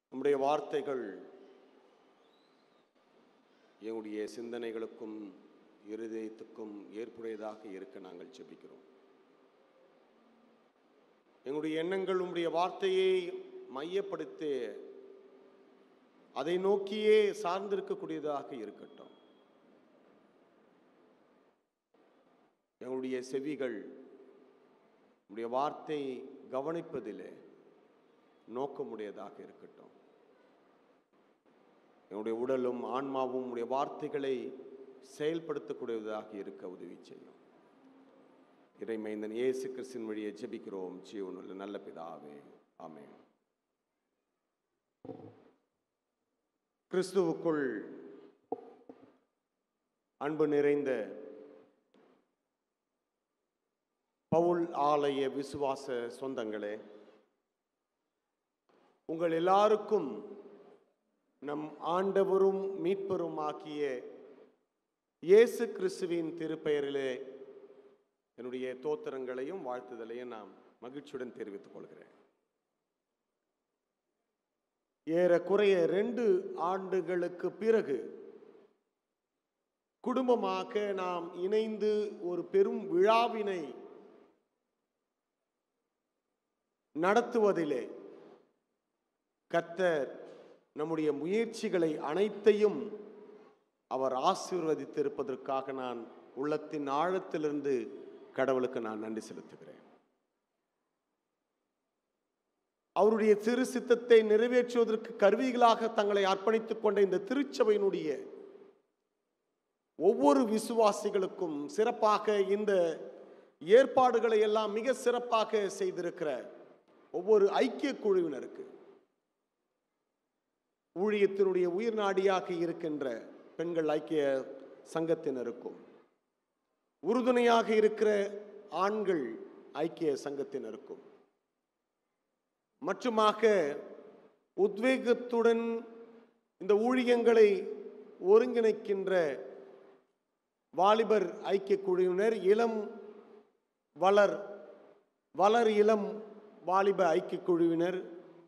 நம்முடைய வார்த்தைகள் எங்களுடைய சிந்தனைகளுக்கும் இருதயத்துக்கும் ஏற்புடையதாக இருக்க நாங்கள் ஜெபிக்கிறோம் எங்களுடைய எண்ணங்கள் உம்முடைய வார்த்தையை மையப்படுத்தி அதை நோக்கியே சார்ந்திருக்கக்கூடியதாக இருக்கட்டும் எங்களுடைய செவிகள் உடைய வார்த்தை கவனிப்பதிலே நோக்கமுடையதாக இருக்கட்டும் என்னுடைய உடலும் ஆன்மாவும் உடைய வார்த்தைகளை செயல்படுத்தக்கூடியதாக இருக்க உதவி செய்யும் இறைமைந்தன் இயேசு கிறிஸ்தின் வழியை ஜெபிக்கிறோம் ஜீவனுள்ள நல்ல பிதாவே ஆமென் கிறிஸ்துவுக்குள் அன்பு நிறைந்த பவுல் ஆலய விசுவாச சொந்தங்களே உங்கள் எல்லாருக்கும் நம் ஆண்டவரும் மீட்பரும் ஆக்கிய இயேசு கிறிஸ்துவின் திருப்பெயரிலே என்னுடைய தோத்திரங்களையும் வாழ்த்துதலையும் நாம் மகிழ்ச்சியுடன் தெரிவித்துக் கொள்கிறேன் ஏறக்குறைய ரெண்டு ஆண்டுகளுக்கு பிறகு குடும்பமாக நாம் இணைந்து ஒரு பெரும் விழாவினை நடத்துவதிலே கர்த்தர் நம்முடைய முயற்சிகளை அனைத்தையும் அவர் ஆசீர்வதித்திருப்பதற்காக நான் உள்ளத்தின் ஆழத்திலிருந்து கடவுளுக்கு நான் நன்றி செலுத்துகிறேன் அவருடைய திரு சித்தத்தை நிறைவேற்றுவதற்கு கருவிகளாக தங்களை அர்ப்பணித்துக் கொண்ட இந்த திருச்சபையினுடைய ஒவ்வொரு விசுவாசிகளுக்கும் சிறப்பாக இந்த ஏற்பாடுகளை எல்லாம் மிக சிறப்பாக செய்திருக்கிற ஒவ்வொரு ஐக்கிய குழுவினருக்கு ஊழியத்தினுடைய உயிர் நாடியாக இருக்கின்ற பெண்கள் ஐக்கிய சங்கத்தினருக்கும் உறுதுணையாக இருக்கிற ஆண்கள் ஐக்கிய சங்கத்தினருக்கும் மற்றுமாக உத்வேகத்துடன் இந்த ஊழியங்களை ஒருங்கிணைக்கின்ற வாலிபர் ஐக்கிய குழுவினர் இளம் வளர் வளர் இளம் வாலிப ஐக்கிய குழுவினர்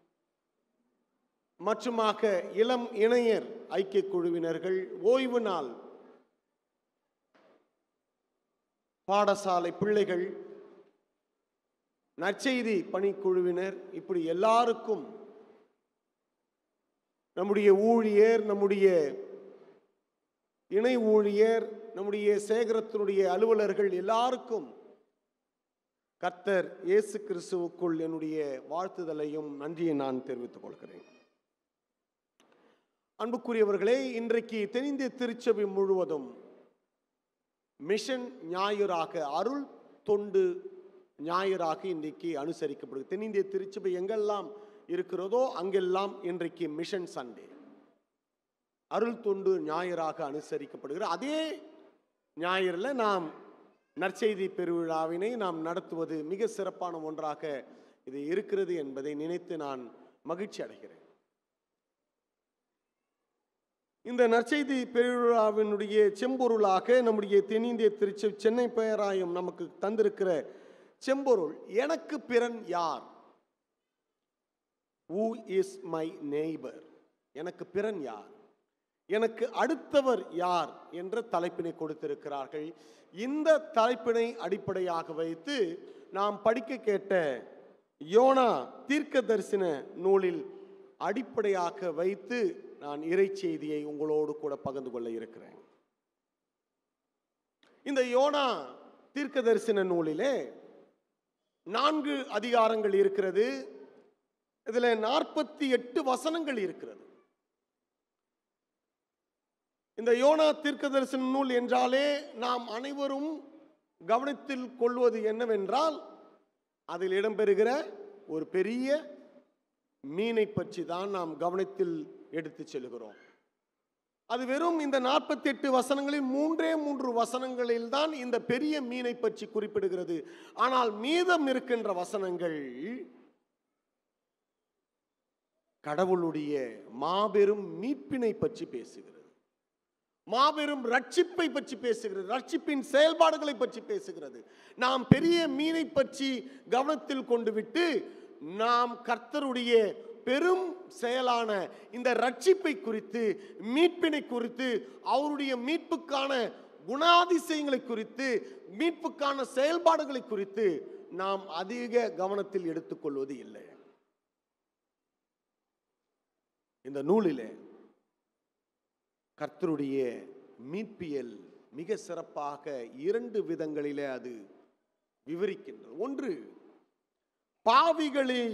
மற்றுமாக இளம் இணையர் ஐக்கிய குழுவினர்கள் ஓய்வு நாள் பாடசாலை பிள்ளைகள் நற்செய்தி பணிக்குழுவினர் இப்படி எல்லாருக்கும் நம்முடைய ஊழியர் நம்முடைய இணை ஊழியர் நம்முடைய சேகரத்தினுடைய அலுவலர்கள் எல்லாருக்கும் கர்த்தர் இயேசு கிறிஸ்துவுக்குள் என்னுடைய வாழ்த்துதலையும் நன்றியை நான் தெரிவித்துக் கொள்கிறேன் அன்புக்குரியவர்களே இன்றைக்கு தென்னிந்திய திருச்சபை முழுவதும் மிஷன் ஞாயிறாக அருள் தொண்டு ஞாயிறாக இன்றைக்கு அனுசரிக்கப்படுகிறது தென்னிந்திய திருச்சபை எங்கெல்லாம் இருக்கிறதோ அங்கெல்லாம் இன்றைக்கு மிஷன் சண்டே அருள் தொண்டு ஞாயிறாக அனுசரிக்கப்படுகிற அதே ஞாயிறில் நாம் நற்செய்தி பெருவிழாவினை நாம் நடத்துவது மிக சிறப்பான ஒன்றாக இது இருக்கிறது என்பதை நினைத்து நான் மகிழ்ச்சி அடைகிறேன் இந்த நற்செய்தி பெருவிழாவினுடைய செம்பொருளாக நம்முடைய தென்னிந்திய திருச்சி சென்னை பேராயம் நமக்கு தந்திருக்கிற செம்பொருள் எனக்கு பிறன் யார் ஊ இஸ் மை நெய்பர் எனக்கு பிறன் யார் எனக்கு அடுத்தவர் யார் என்ற தலைப்பினை கொடுத்திருக்கிறார்கள் இந்த தலைப்பினை அடிப்படையாக வைத்து நாம் படிக்க கேட்ட யோனா தீர்க்க தரிசன நூலில் அடிப்படையாக வைத்து நான் இறை செய்தியை உங்களோடு கூட பகிர்ந்து கொள்ள இருக்கிறேன் இந்த யோனா தீர்க்க தரிசன நூலிலே நான்கு அதிகாரங்கள் இருக்கிறது இதுல நாற்பத்தி எட்டு வசனங்கள் இருக்கிறது இந்த யோனா தீர்க்க தரிசன நூல் என்றாலே நாம் அனைவரும் கவனத்தில் கொள்வது என்னவென்றால் அதில் இடம்பெறுகிற ஒரு பெரிய மீனை பற்றி தான் நாம் கவனத்தில் எடுத்து செல்கிறோம் அது வெறும் இந்த நாற்பத்தி எட்டு வசனங்களில் மூன்றே மூன்று வசனங்களில் தான் இந்த பெரிய மீனை பற்றி குறிப்பிடுகிறது ஆனால் மீதம் இருக்கின்ற வசனங்கள் கடவுளுடைய மாபெரும் மீட்பினை பற்றி பேசுகிறது மாபெரும் ரட்சிப்பை பற்றி பேசுகிறது ரட்சிப்பின் செயல்பாடுகளை பற்றி பேசுகிறது நாம் பெரிய மீனை பற்றி கவனத்தில் கொண்டு விட்டு நாம் கர்த்தருடைய பெரும் செயலான இந்த ரட்சிப்பை குறித்து மீட்பினை குறித்து அவருடைய மீட்புக்கான குணாதிசயங்களை குறித்து மீட்புக்கான செயல்பாடுகளை குறித்து நாம் அதிக கவனத்தில் எடுத்துக்கொள்வது இல்லை இந்த நூலிலே கர்த்தருடைய மீட்பியல் மிக சிறப்பாக இரண்டு விதங்களிலே அது விவரிக்கின்றது ஒன்று பாவிகளில்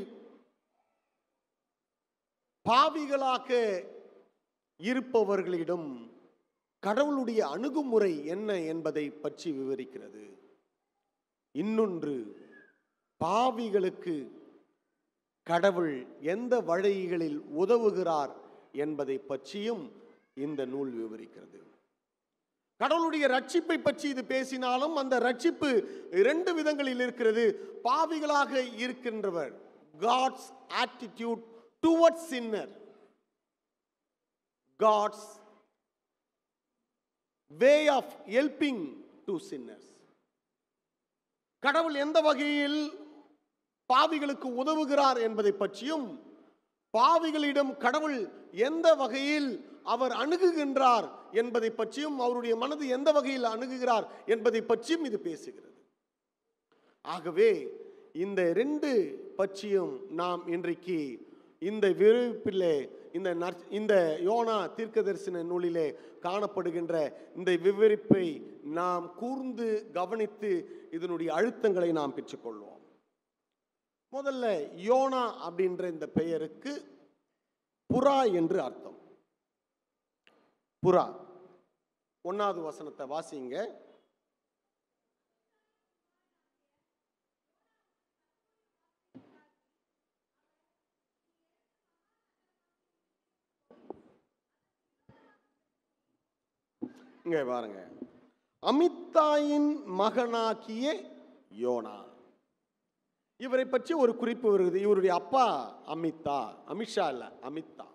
பாவிகளாக இருப்பவர்களிடம் கடவுளுடைய அணுகுமுறை என்ன என்பதை பற்றி விவரிக்கிறது இன்னொன்று பாவிகளுக்கு கடவுள் எந்த வழிகளில் உதவுகிறார் என்பதை பற்றியும் இந்த நூல் விவரிக்கிறது கடவுளுடைய ரட்சிப்பை பற்றி இது பேசினாலும் அந்த ரட்சிப்பு இரண்டு விதங்களில் இருக்கிறது பாவிகளாக இருக்கின்றவர் God's attitude towards sinner God's way of helping to sinners கடவுள் எந்த வகையில் பாவிகளுக்கு உதவுகிறார் என்பதை பற்றியும் பாவிகளிடம் கடவுள் எந்த வகையில் அவர் அணுகுகின்றார் என்பதை பற்றியும் அவருடைய மனது எந்த வகையில் அணுகுகிறார் என்பதை பற்றியும் இது பேசுகிறது ஆகவே இந்த ரெண்டு பற்றியும் நாம் இன்றைக்கு இந்த விவரிப்பிலே இந்த நற்- இந்த யோனா தீர்க்கதரிசன நூலிலே காணப்படுகின்ற இந்த விவரிப்பை நாம் கூர்ந்து கவனித்து இதனுடைய அழுத்தங்களை நாம் பெற்றுக்கொள்வோம் முதல்ல யோனா அப்படின்ற இந்த பெயருக்கு புறா என்று அர்த்தம் புறா ஒன்னாவது வசனத்தை வாசிங்க இங்க பாருங்க அமித்தாயின் மகனாகிய யோனா இவரை பற்றி ஒரு குறிப்பு வருகிறது இவருடைய அப்பா அமிதா அமித்ஷா இல்ல அமித்தா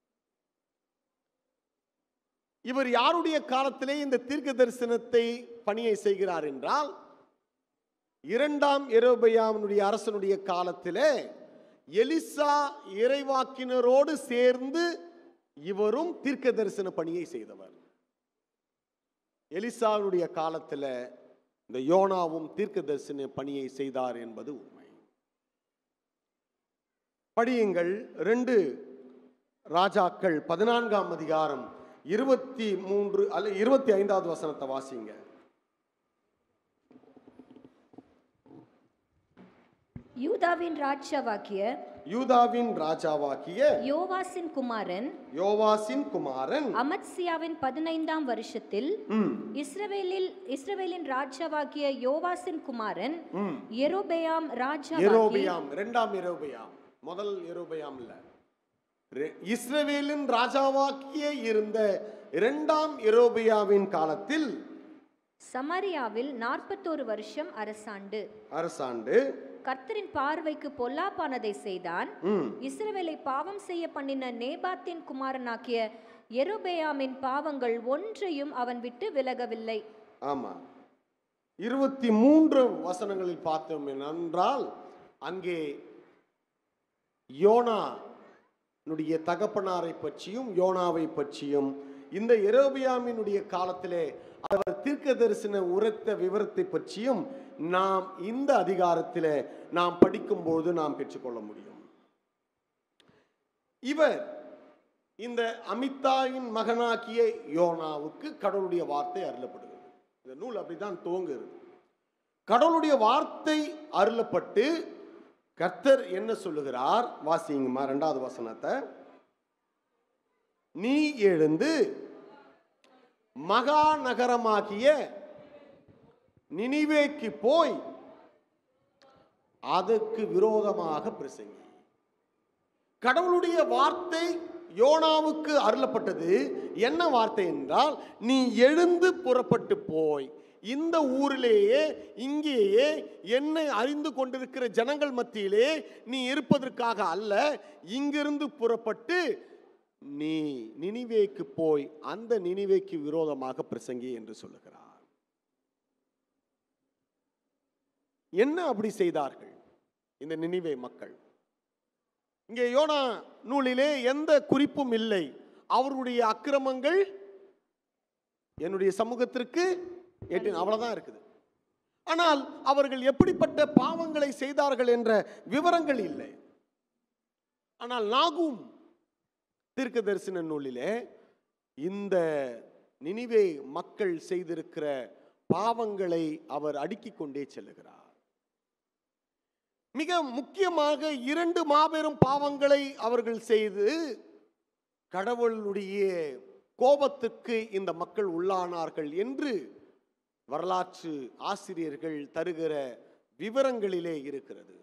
இவர் யாருடைய காலத்திலே இந்த தீர்க்க தரிசனத்தை பணியை செய்கிறார் என்றால் இரண்டாம் எரோபயாமனுடைய அரசனுடைய காலத்திலே எலிசா இறைவாக்கினரோடு சேர்ந்து இவரும் தீர்க்க தரிசன பணியை செய்தவர் எலிசாவுடைய காலத்தில் இந்த யோனாவும் தீர்க்க தரிசன பணியை செய்தார் என்பது உண்மை படியுங்கள் ரெண்டு ராஜாக்கள் பதினான்காம் அதிகாரம் இருபத்தி மூன்று அல்ல இருபத்தி ஐந்தாவது வசனத்தை வாசிங்க யூதாவின் ராஜாவாகிய யூதாவின் ராஜாவாகிய யோவாசின் குமாரன் யோவாசின் குமாரன் அமத்சியாவின் பதினைந்தாம் வருஷத்தில் ம், இஸ்ரவேலில் இஸ்ரவேலின் ராஜாவாகிய யோவாசின் குமாரன் ம். எரோபெயாம் ராஜாவாகி எரோபியாம் இரண்டாம் எரோபியாம் முதல் எரோபியாம் இல்ல ரெ- இஸ்ரவேலின் ராஜாவாக்கிய இருந்த இரண்டாம் எரோபியாவின் காலத்தில் சமாரியாவில் நாற்பத்தோரு வருஷம் அரசாண்டு அரசாண்டு கர்த்தரின் பார்வைக்கு பொல்லாப்பானதை செய்தான் ம், இஸ்ரவேலை பாவம் செய்ய பண்ணின நேபாத்தின் குமாரனாகிய எரோபெயாமின் பாவங்கள் ஒன்றையும் அவன் விட்டு விலகவில்லை ஆமா இருபத்தி மூன்று வசனங்களில் பார்த்தோம் என்றால் அங்கே யோனா னுடைய தகப்பனாரை பற்றியும் யோனாவை பற்றியும் இந்த எரோபியாமினுடைய காலத்திலே அவர் தீர்க்க தரிசன உரைத்த விவரத்தை பற்றியும் நாம் இந்த அதிகாரத்திலே நாம் படிக்கும்போது நாம் பெற்றுக்கொள்ள முடியும் இவர் இந்த அமித்தாவின் மகனாகிய யோனாவுக்கு கடவுளுடைய வார்த்தை அருளப்படுகிறது இந்த நூல் அப்படிதான் துவங்குகிறது கடவுளுடைய வார்த்தை அருளப்பட்டு கர்த்தர் என்ன சொல்லுகிறார் வாசிங்கம்மா ரெண்டாவது வசனத்தை நீ எழுந்து மகா நகரமாகிய நினிவேக்கு போய் அதற்கு விரோதமாக பிரசங்கி கடவுளுடைய வார்த்தை யோனாவுக்கு அருளப்பட்டது என்ன வார்த்தை என்றால் நீ எழுந்து புறப்பட்டு போய் இந்த ஊரிலேயே இங்கேயே என்னை அறிந்து கொண்டிருக்கிற ஜனங்கள் மத்தியிலே நீ இருப்பதற்காக அல்ல இங்கிருந்து புறப்பட்டு நீ நினிவேக்கு போய் அந்த நினிவேக்கு விரோதமாக பிரசங்கி என்று சொல்லுகிறார் என்ன அப்படி செய்தார்கள் இந்த நினிவே மக்கள் இங்கே யோனா நூலிலே எந்த குறிப்பும் இல்லை அவருடைய அக்கிரமங்கள் என்னுடைய சமூகத்திற்கு எட்டின அவ்வளவுதான் இருக்குது ஆனால் அவர்கள் எப்படிப்பட்ட பாவங்களை செய்தார்கள் என்ற விவரங்கள் இல்லை ஆனால் நாகும் தீர்க்க தரிசன நூலிலே இந்த நினிவே மக்கள் செய்திருக்கிற பாவங்களை அவர் அடுக்கிக் கொண்டே செல்லுகிறார் மிக முக்கியமாக இரண்டு மாபெரும் பாவங்களை அவர்கள் செய்து கடவுளுடைய கோபத்துக்கு இந்த மக்கள் உள்ளானார்கள் என்று வரலாற்று ஆசிரியர்கள் தருகிற விவரங்களிலே இருக்கிறது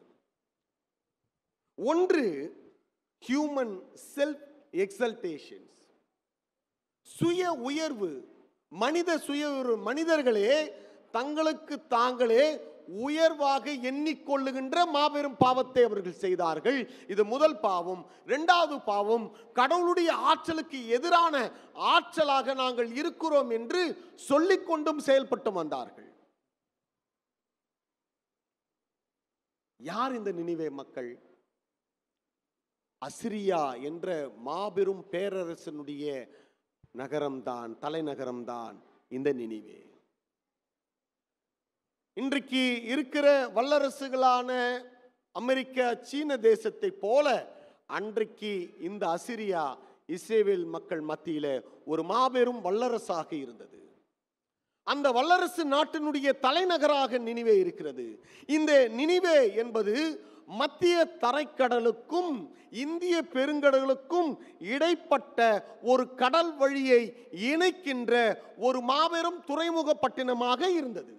ஒன்று ஹியூமன் செல்ஃப் எக்ஸல்டேஷன்ஸ் சுய உயர்வு மனித சுய உயர்வு மனிதர்களே தங்களுக்கு தாங்களே உயர்வாக எண்ணிக்கொள்ளுகின்ற மாபெரும் பாவத்தை அவர்கள் செய்தார்கள் இது முதல் பாவம் இரண்டாவது பாவம் கடவுளுடைய ஆற்றலுக்கு எதிரான ஆற்றலாக நாங்கள் இருக்கிறோம் என்று சொல்லிக்கொண்டும் செயல்பட்டு வந்தார்கள் யார் இந்த நினைவே மக்கள் அசிரியா என்ற மாபெரும் பேரரசனுடைய நகரம்தான் தலைநகரம்தான் இந்த நினிவே இன்றைக்கு இருக்கிற வல்லரசுகளான அமெரிக்கா சீன தேசத்தை போல அன்றைக்கு இந்த அசிரியா இஸ்ரேல் மக்கள் மத்தியில ஒரு மாபெரும் வல்லரசாக இருந்தது அந்த வல்லரசு நாட்டினுடைய தலைநகராக நினிவே இருக்கிறது இந்த நினிவே என்பது மத்திய தரைக்கடலுக்கும் இந்திய பெருங்கடலுக்கும் இடைப்பட்ட ஒரு கடல் வழியை இணைக்கின்ற ஒரு மாபெரும் துறைமுக பட்டினமாக இருந்தது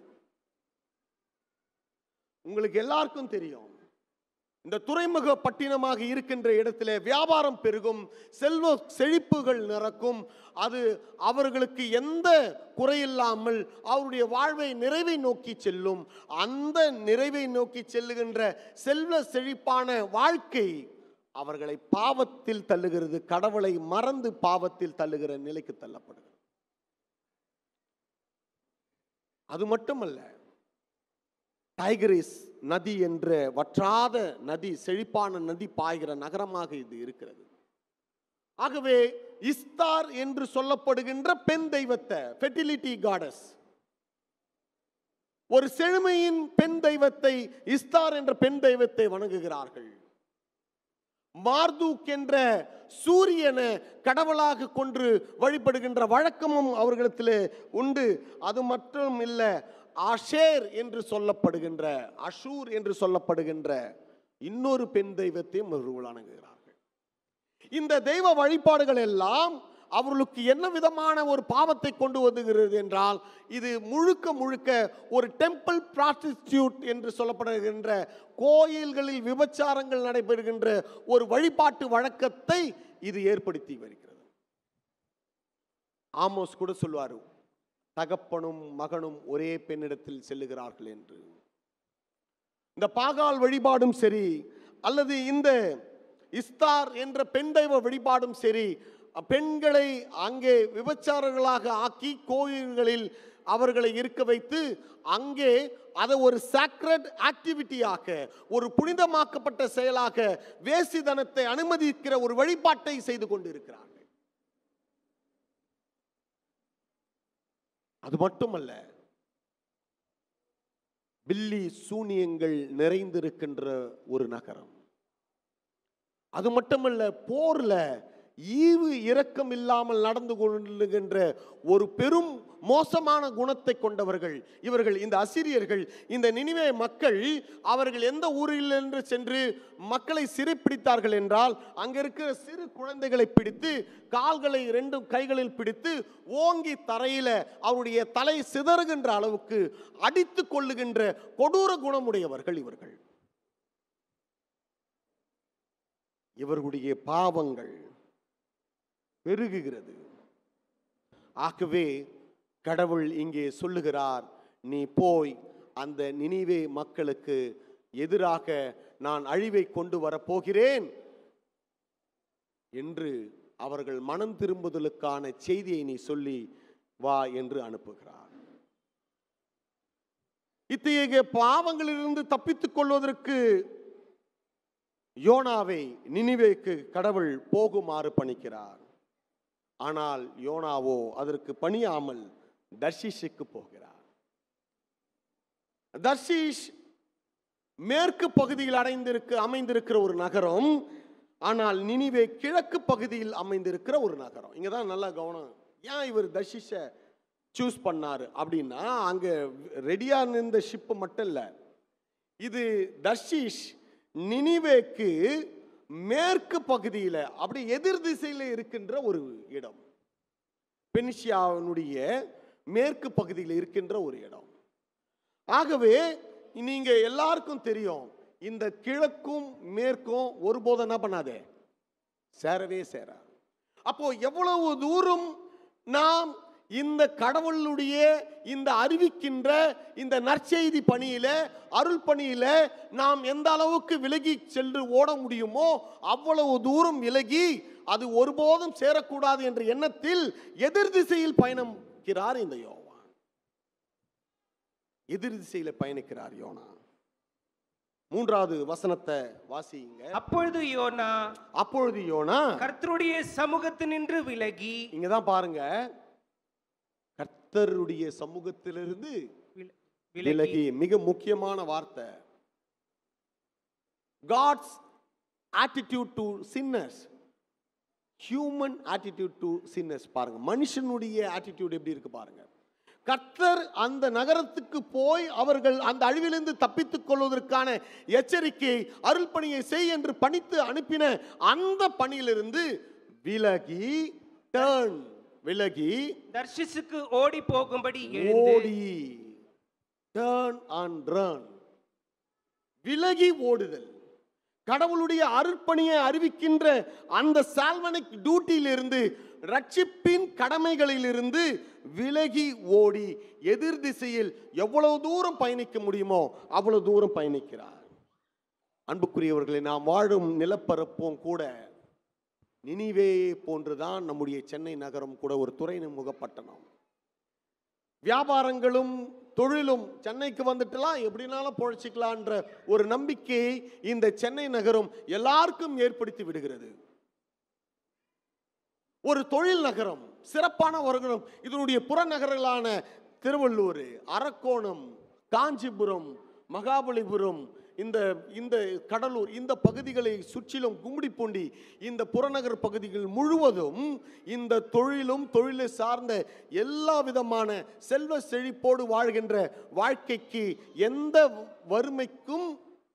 உங்களுக்கு எல்லாருக்கும் தெரியும் இந்த துறைமுக பட்டினமாக இருக்கின்ற இடத்துல வியாபாரம் பெருகும் செல்வ செழிப்புகள் நிறக்கும் அது அவர்களுக்கு எந்த குறையில்லாமல் அவருடைய வாழ்வை நிறைவை நோக்கி செல்லும் அந்த நிறைவை நோக்கி செல்லுகின்ற செல்வ செழிப்பான வாழ்க்கை அவர்களை பாவத்தில் தள்ளுகிறது கடவுளை மறந்து பாவத்தில் தள்ளுகிற நிலைக்கு தள்ளப்படுகிறது அது மட்டுமல்ல டைகரிஸ் நதி என்ற வற்றாத நதி செழிப்பான நதி பாய்கிற நகரமாக இது இருக்கிறது ஆகவே இஸ்தார் என்று சொல்லப்படுகின்ற பெண் தெய்வத்தை ஃபெர்டிலிட்டி காடஸ் ஒரு செழுமையின் பெண் தெய்வத்தை இஸ்தார் என்ற பெண் தெய்வத்தை வணங்குகிறார்கள் மார்தூக் என்ற சூரியனை கடவுளாக கொன்று வழிபடுகின்ற வழக்கமும் அவர்களிடத்தில் உண்டு அது மட்டும் இல்லை ஆஷேர் என்று சொல்லப்படுகின்ற அஷூர் என்று சொல்லப்படுகின்ற இன்னொரு பெண் தெய்வத்தையும் அவர்கள் வணங்குகிறார்கள் இந்த தெய்வ வழிபாடுகள் எல்லாம் அவர்களுக்கு என்ன விதமான ஒரு பாவத்தை கொண்டு வந்துகிறது என்றால் இது முழுக்க முழுக்க ஒரு டெம்பிள் ப்ராஸ்டிடியூட் என்று சொல்லப்படுகின்ற கோயில்களில் விபச்சாரங்கள் நடைபெறுகின்ற ஒரு வழிபாட்டு வழக்கத்தை இது ஏற்படுத்தி வருகிறது ஆமோஸ் கூட சொல்வார் தகப்பனும் மகனும் ஒரே பெண்ணிடத்தில் செல்லுகிறார்கள் என்று இந்த பாகால் வழிபாடும் சரி அல்லது இந்த இஸ்தார் என்ற பெண் தெய்வ வழிபாடும் சரி பெண்களை அங்கே விபச்சாரர்களாக ஆக்கி கோயில்களில் அவர்களை இருக்க வைத்து அங்கே அதை ஒரு சாக்ரட் ஆக்டிவிட்டியாக ஒரு புனிதமாக்கப்பட்ட செயலாக வேசிதனத்தை அனுமதிக்கிற ஒரு வழிபாட்டை செய்து கொண்டிருக்கிறார்கள் அது மட்டுமல்ல பில்லி சூனியங்கள் நிறைந்திருக்கின்ற ஒரு நகரம் அது மட்டுமல்ல போர்ல ஈவு இரக்கம் இல்லாமல் நடந்து கொள்ளுகின்ற ஒரு பெரும் மோசமான குணத்தை கொண்டவர்கள் இவர்கள் இந்த அசிரியர்கள் இந்த நினிவே மக்கள் அவர்கள் எந்த ஊரில் என்று சென்று மக்களை சிறைப்பிடித்தார்கள் என்றால் அங்க இருக்கிற சிறு குழந்தைகளை பிடித்து கால்களை ரெண்டு கைகளில் பிடித்து ஓங்கி தரையில அவருடைய தலை சிதறுகின்ற அளவுக்கு அடித்து கொள்ளுகின்ற கொடூர குணமுடையவர்கள் இவர்கள் இவர்களுடைய பாவங்கள் பெருகுகிறது ஆகவே கடவுள் இங்கே சொல்லுகிறார் நீ போய் அந்த நினிவே மக்களுக்கு எதிராக நான் அழிவை கொண்டு வரப்போகிறேன் என்று அவர்கள் மனம் திரும்புதலுக்கான செய்தியை நீ சொல்லி வா என்று அனுப்புகிறார் இத்தகைய பாவங்களிலிருந்து தப்பித்துக் கொள்வதற்கு யோனாவை நினிவேக்கு கடவுள் போகுமாறு பணிக்கிறார் ஆனால் யோனாவோ அதற்கு பணியாமல் தர்ஷீஷுக்கு போகிறார் தர்ஷீஷ் மேற்கு பகுதியில் அடைந்திருக்க அமைந்திருக்கிற ஒரு நகரம் ஆனால் நினிவே கிழக்கு பகுதியில் அமைந்திருக்கிற ஒரு நகரம் இங்க தான் நல்லா கவனம் ஏன் இவர் தர்ஷீஷை சூஸ் பண்ணாரு அப்படின்னா அங்க ரெடியா நின்ற ஷிப்பு மட்டும் இல்லை இது தர்ஷீஷ் நினிவேக்கு மேற்கு பகுதியில் அப்படி எதிர் திசையில் இருக்கின்ற ஒரு இடம் பெனிஷியாவினுடைய மேற்கு பகுதியில் இருக்கின்ற ஒரு இடம் ஆகவே நீங்க எல்லாருக்கும் தெரியும் இந்த கிழக்கும் மேற்கும் ஒருபோதும் என்ன பண்ணாதே சேரவே சேரா அப்போ எவ்வளவு தூரம் நாம் இந்த கடவுளுடைய இந்த அறிவிக்கின்ற இந்த நற்செய்தி பணியில அருள் பணியில நாம் எந்த அளவுக்கு விலகி சென்று ஓட முடியுமோ அவ்வளவு தூரம் விலகி அது ஒருபோதும் சேரக்கூடாது என்ற எண்ணத்தில் எதிர் திசையில் பயணிக்கிறார் இந்த யோவான் எதிர் திசையில பயணிக்கிறார் யோனா மூன்றாவது வசனத்தை வாசியுங்க அப்பொழுது யோனா அப்பொழுது யோனா கர்த்தருடைய சமூகத்தினின்று விலகி இங்க தான் பாருங்க கர்த்தருடைய சமூகத்திலிருந்து வில- விலகி விலகி மிக முக்கியமான வார்த்தை God's attitude to sinners human attitude to sinners பாருங்க மனுஷனுடைய ஆட்டிடியூட் எப்படி இருக்கு பாருங்க கர்த்தர் அந்த நகரத்துக்கு போய் அவர்கள் அந்த அழிவிலிருந்து தப்பித்துக் கொள்வதற்கான எச்சரிக்கை அருள் பணியை செய் என்று பணித்து அனுப்பின அந்த பணியிலிருந்து விலகி டேர்ன் விலகி தர்ஷிசுக்கு ஓடி போகும்படி எழுந்து ஓடி டேர்ன் அண்ட் ரன் விலகி ஓடுதல் கடவுளுடைய அருட்பணியை அறிவிக்கின்ற அந்த சால்வனிக் டியூட்டியிலிருந்து ரட்சிப்பின் கடமைகளிலிருந்து விலகி ஓடி எதிர் திசையில் எவ்வளவு தூரம் பயணிக்க முடியுமோ அவ்வளவு தூரம் பயணிக்கிறார் அன்புக்குரியவர்களை நாம் வாழும் நிலப்பரப்பும் கூட நினிவே போன்றுதான் நம்முடைய சென்னை நகரம் கூட ஒரு துறைமுக பட்டணம் வியாபாரங்களும் தொழிலும் சென்னைக்கு வந்துட்டுலாம் எப்படினாலும் பொழைச்சிக்கலான்ற ஒரு நம்பிக்கையை இந்த சென்னை நகரம் எல்லாருக்கும் ஏற்படுத்தி விடுகிறது ஒரு தொழில் நகரம் சிறப்பான ஒரு நகரம் இதனுடைய புறநகர்களான திருவள்ளூர் அரக்கோணம் காஞ்சிபுரம் மகாபலிபுரம் இந்த இந்த கடலூர் இந்த பகுதிகளை சுற்றிலும் கும்மிடிப்பூண்டி இந்த புறநகர் பகுதிகள் முழுவதும் இந்த தொழிலும் தொழிலை சார்ந்த எல்லா விதமான செல்வ செழிப்போடு வாழ்கின்ற வாழ்க்கைக்கு எந்த வறுமைக்கும்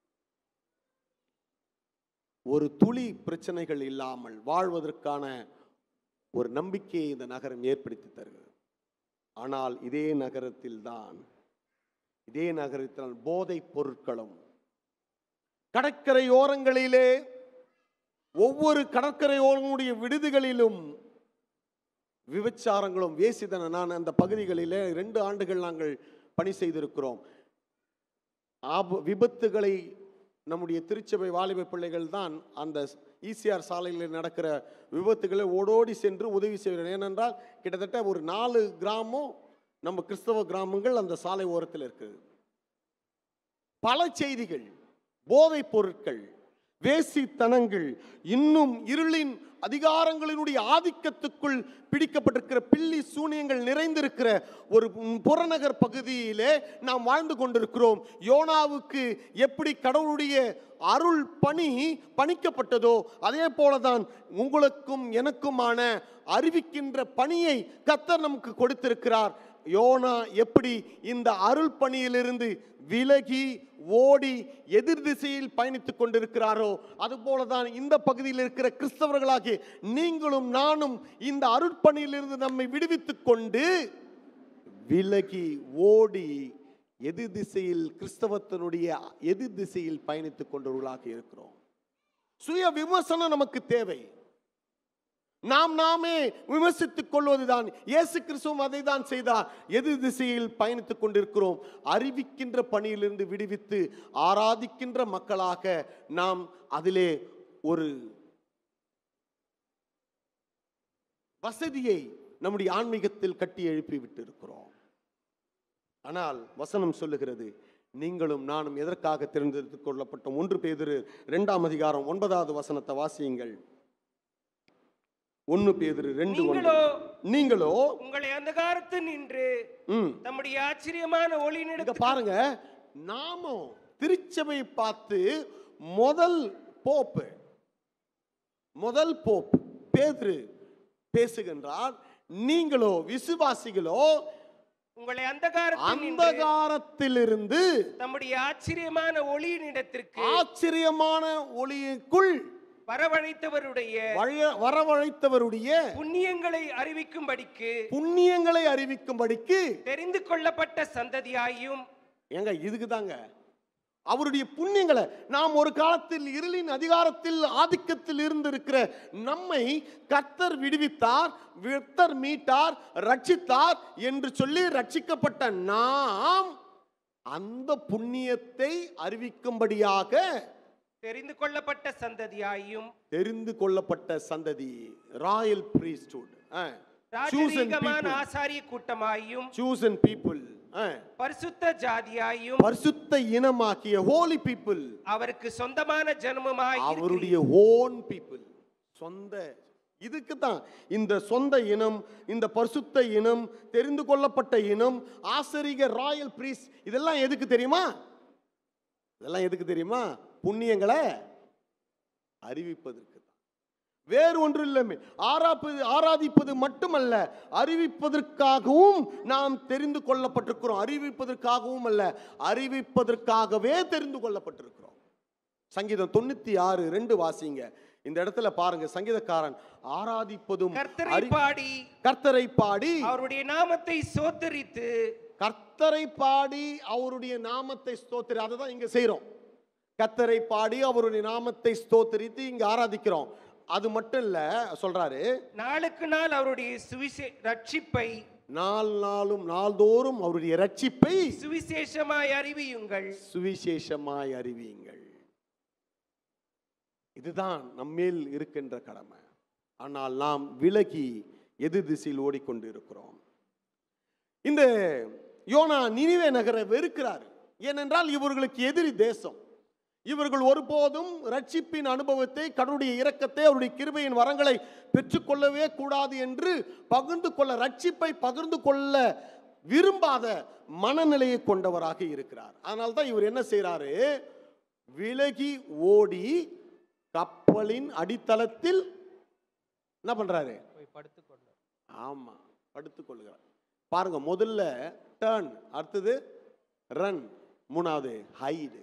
ஒரு துளி பிரச்சனைகள் இல்லாமல் வாழ்வதற்கான ஒரு நம்பிக்கையை இந்த நகரம் ஏற்படுத்தி தருகிறது ஆனால் இதே நகரத்தில் தான் இதே நகரத்தில் போதைப் பொருட்களும் கடற்கரையோரங்களிலே ஒவ்வொரு கடற்கரையோரங்களுடைய விடுதிகளிலும் விபச்சாரங்களும் வேசிதன நான் அந்த பகுதிகளிலே ரெண்டு ஆண்டுகள் நாங்கள் பணி செய்திருக்கிறோம் ஆப விபத்துகளை நம்முடைய திருச்சபை வாலிப பிள்ளைகள் தான் அந்த ஈசிஆர் சாலையில் நடக்கிற விபத்துகளை ஓடோடி சென்று உதவி செய்கிறார் ஏனென்றால் கிட்டத்தட்ட ஒரு நாலு கிராமம் நம்ம கிறிஸ்தவ கிராமங்கள் அந்த சாலை ஓரத்தில் இருக்குது பல செய்திகள் போதைப் பொருட்கள் வேசித்தனங்கள் இன்னும் இருளின் அதிகாரங்களினுடைய ஆதிக்கத்துக்குள் பிடிக்கப்பட்டிருக்கிற பில்லி சூனியங்கள் நிறைந்திருக்கிற ஒரு புறநகர் பகுதியிலே நாம் வாழ்ந்து கொண்டிருக்கிறோம் யோனாவுக்கு எப்படி கடவுளுடைய அருள் பணி பணிக்கப்பட்டதோ அதே போலதான் உங்களுக்கும் எனக்குமான அறிவிக்கின்ற பணியை கத்தர் நமக்கு கொடுத்திருக்கிறார் யோனா எப்படி இந்த அருள் பணியிலிருந்து விலகி ஓடி எதிர் திசையில் பயணித்துக் கொண்டிருக்கிறாரோ அதுபோலதான் இந்த பகுதியில் இருக்கிற கிறிஸ்தவர்களாகிய நீங்களும் நானும் இந்த அருட்பணியிலிருந்து நம்மை விடுவித்துக் கொண்டு விலகி ஓடி எதிர் திசையில் கிறிஸ்தவத்தினுடைய எதிர் திசையில் பயணித்துக் கொண்டவர்களாக இருக்கிறோம் சுய விமர்சனம் நமக்கு தேவை நாம் நாமே விமர்சித்துக் கொள்வதுதான் இயேசு கிறிஸ்துவும் அதை தான் செய்தார் எதிர் திசையில் பயணித்துக் கொண்டிருக்கிறோம் அறிவிக்கின்ற பணியிலிருந்து விடுவித்து ஆராதிக்கின்ற மக்களாக நாம் அதிலே ஒரு வசதியை நம்முடைய ஆன்மீகத்தில் கட்டி எழுப்பி விட்டு இருக்கிறோம் ஆனால் வசனம் சொல்லுகிறது நீங்களும் நானும் எதற்காக தேர்ந்தெடுத்துக் கொள்ளப்பட்டோம் ஒன்று பேதிரு இரண்டாம் அதிகாரம் ஒன்பதாவது வசனத்தை வாசியுங்கள் ஒன்று பேதிரு ரெண்டு ஒன்று நீங்களோ நீங்களோ உங்களை அந்தகாரத்து நின்று ம் தம்முடைய ஆச்சரியமான ஒளி இங்க பாருங்க நாமும் திருச்சபையை பார்த்து முதல் போப்பு முதல் போப் பேதுரு பேசுகின்றார் நீங்களோ விசுவாசிகளோ உங்களை அந்தகாரத்து நின்று அந்தகாரத்திலிருந்து தம்முடைய ஆச்சரியமான ஒளியினிடத்திற்கு ஆச்சரியமான ஒளிக்குள் வரவழைத்தவருடைய வழ- வரவழைத்தவருடைய புண்ணியங்களை அறிவிக்கும்படிக்கு புண்ணியங்களை அறிவிக்கும்படிக்கு தெரிந்து கொள்ளப்பட்ட சந்ததியாயும் ஏங்க இதுக்கு தாங்க அவருடைய புண்ணியங்களை நாம் ஒரு காலத்தில் இருளின் அதிகாரத்தில் ஆதிக்கத்தில் இருந்திருக்கிற நம்மை கர்த்தர் விடுவித்தார் வித்தர் மீட்டார் ரட்சித்தார் என்று சொல்லி ரட்சிக்கப்பட்ட நாம் அந்த புண்ணியத்தை அறிவிக்கும்படியாக தெரிந்து கொள்ளப்பட்ட சந்ததியாயும் தெரிந்து கொள்ளப்பட்ட சந்ததி ராயல் priesthood chosen ராஜரீகமான people ஆசாரிய கூட்டமாயும் chosen people பரிசுத்த ஜாதியாயும் பரிசுத்த இனமாக்கிய holy people அவருக்கு சொந்தமான ஜனமுமாய் இருக்கிறீர்கள். அவருடைய ஓன் பீப்புள் சொந்த இதுக்கு தான் இந்த சொந்த இனம் இந்த பரிசுத்த இனம் தெரிந்து கொள்ளப்பட்ட இனம் ஆசரிக ராயல் பிரீஸ் இதெல்லாம் எதுக்கு தெரியுமா இதெல்லாம் எதுக்கு தெரியுமா புண்ணியங்களை அறிவிப்பதற்கு தான் வேறு ஒன்று இல்லை ஆராப்பது ஆராதிப்பது மட்டுமல்ல அறிவிப்பதற்காகவும் நாம் தெரிந்து கொள்ளப்பட்டிருக்கிறோம் அறிவிப்பதற்காகவும் அல்ல அறிவிப்பதற்காகவே தெரிந்து கொள்ளப்பட்டிருக்கிறோம் சங்கீதம் தொண்ணூத்தி ஆறு ரெண்டு வாசிங்க இந்த இடத்துல பாருங்க சங்கீதக்காரன் ஆராதிப்பதும் கர்த்தரை அறி- பாடி கர்த்தரை பாடி அவருடைய நாமத்தை சோத்தரித்து கர்த்தரை பாடி அவருடைய நாமத்தை ஸ்தோத்திரி அதை தான் இங்க செய்றோம் கர்த்தரை பாடி அவருடைய நாமத்தை ஸ்தோத்திரித்து இங்க ஆராதிக்கிறோம் அது மட்டும் இல்ல சொல்றாரு நாளுக்கு நாள் அவருடைய சுவிசே ரட்சிப்பை நாள் நாளும் நாள்தோறும் அவருடைய ரட்சிப்பை சுவிசேஷமாய் அறிவியுங்கள் சுவிசேஷமாய் அறிவியுங்கள் இதுதான் நம்மேல் இருக்கின்ற கடமை ஆனால் நாம் விலகி எதிர் திசையில் ஓடிக்கொண்டு இருக்கிறோம் இந்த யோனா நினிவே நகரை வெறுக்கிறார் ஏனென்றால் இவர்களுக்கு எதிரி தேசம் இவர்கள் ஒருபோதும் ரட்சிப்பின் அனுபவத்தை கடவுளுடைய இரக்கத்தை அவருடைய கிருபையின் வரங்களை பெற்றுக்கொள்ளவே கூடாது என்று பகிர்ந்து கொள்ள ரட்சிப்பை பகிர்ந்து கொள்ள விரும்பாத மனநிலையை கொண்டவராக இருக்கிறார் அதனால தான் இவர் என்ன செய்றாரு விலகி ஓடி கப்பலின் அடித்தளத்தில் என்ன பண்றாரு ஆமா படுத்துக் கொள்கிறார் பாருங்க முதல்ல டர்ன் அடுத்தது ரன் மூணாவது ஹைடு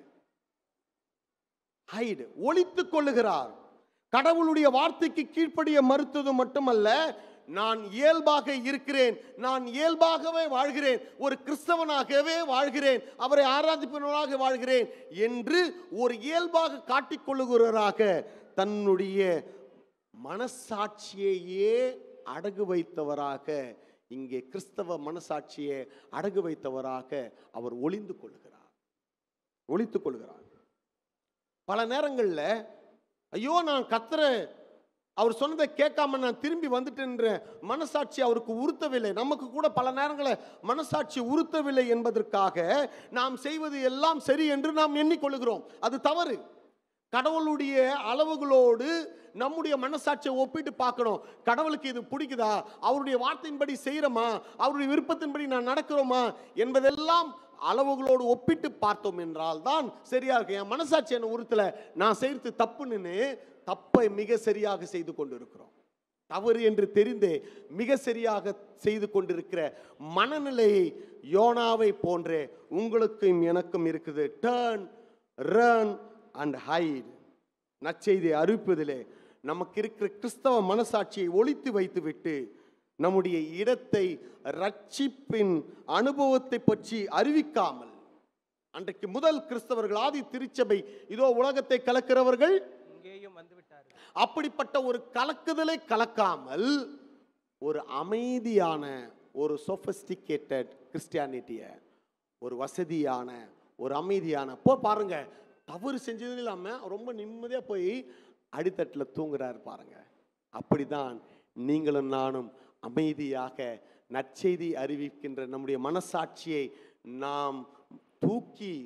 ஹைடு ஒளித்துக் கொள்ளுகிறார் கடவுளுடைய வார்த்தைக்கு கீழ்ப்படிய மறுத்தது மட்டுமல்ல நான் இயல்பாக இருக்கிறேன் நான் இயல்பாகவே வாழ்கிறேன் ஒரு கிறிஸ்தவனாகவே வாழ்கிறேன் அவரை ஆராதிப்பவனாக வாழ்கிறேன் என்று ஒரு இயல்பாக காட்டிக்கொள்ளுகிறவராக தன்னுடைய மனசாட்சியையே அடகு வைத்தவராக இங்கே கிறிஸ்தவ மனசாட்சியை அடகு வைத்தவராக அவர் ஒளிந்து கொள்கிறார் ஒளித்துக் கொள்கிறார் பல நேரங்களில் ஐயோ நான் கத்துற அவர் சொன்னதை கேட்காம நான் திரும்பி வந்துட்டேன்ற மனசாட்சி அவருக்கு உறுத்தவில்லை நமக்கு கூட பல நேரங்களில் மனசாட்சி உறுத்தவில்லை என்பதற்காக நாம் செய்வது எல்லாம் சரி என்று நாம் எண்ணிக்கொள்கிறோம் அது தவறு கடவுளுடைய அளவுகளோடு நம்முடைய மனசாட்சியை ஒப்பிட்டு பார்க்கணும் கடவுளுக்கு இது பிடிக்குதா அவருடைய வார்த்தையின்படி செய்கிறோமா அவருடைய விருப்பத்தின்படி நான் நடக்கிறோமா என்பதெல்லாம் அளவுகளோடு ஒப்பிட்டு பார்த்தோம் என்றால் தான் சரியா இருக்கு என் மனசாட்சி என்ன உறுத்தல நான் செய்யறது தப்புன்னு தப்பை மிக சரியாக செய்து கொண்டிருக்கிறோம் தவறு என்று தெரிந்தே மிக சரியாக செய்து கொண்டிருக்கிற மனநிலையை யோனாவை போன்றே உங்களுக்கும் எனக்கும் இருக்குது டேர்ன் ரன் அண்ட் ஹைட் நற்செய்தியை அறிவிப்பதிலே நமக்கு இருக்கிற கிறிஸ்தவ மனசாட்சியை ஒழித்து வைத்துவிட்டு நம்முடைய இடத்தை ரட்சிப்பின் அனுபவத்தை பற்றி அறிவிக்காமல் அன்றைக்கு முதல் கிறிஸ்தவர்கள் ஆதி திருச்சபை இதோ உலகத்தை கலக்கிறவர்கள் இங்கேயும் வந்து விட்டார்கள் அப்படிப்பட்ட ஒரு கலக்குதலை கலக்காமல் ஒரு அமைதியான ஒரு சொஃபஸ்டிகேட்டட் கிறிஸ்டியானிட்டியை ஒரு வசதியான ஒரு அமைதியான போ பாருங்க தவறு செஞ்சது இல்லாமல் ரொம்ப நிம்மதியாக போய் அடித்தட்டில் தூங்குறாரு பாருங்க அப்படிதான் நீங்களும் நானும் அமைதியாக நற்செய்தி அறிவிக்கின்ற நம்முடைய மனசாட்சியை நாம் தூக்கி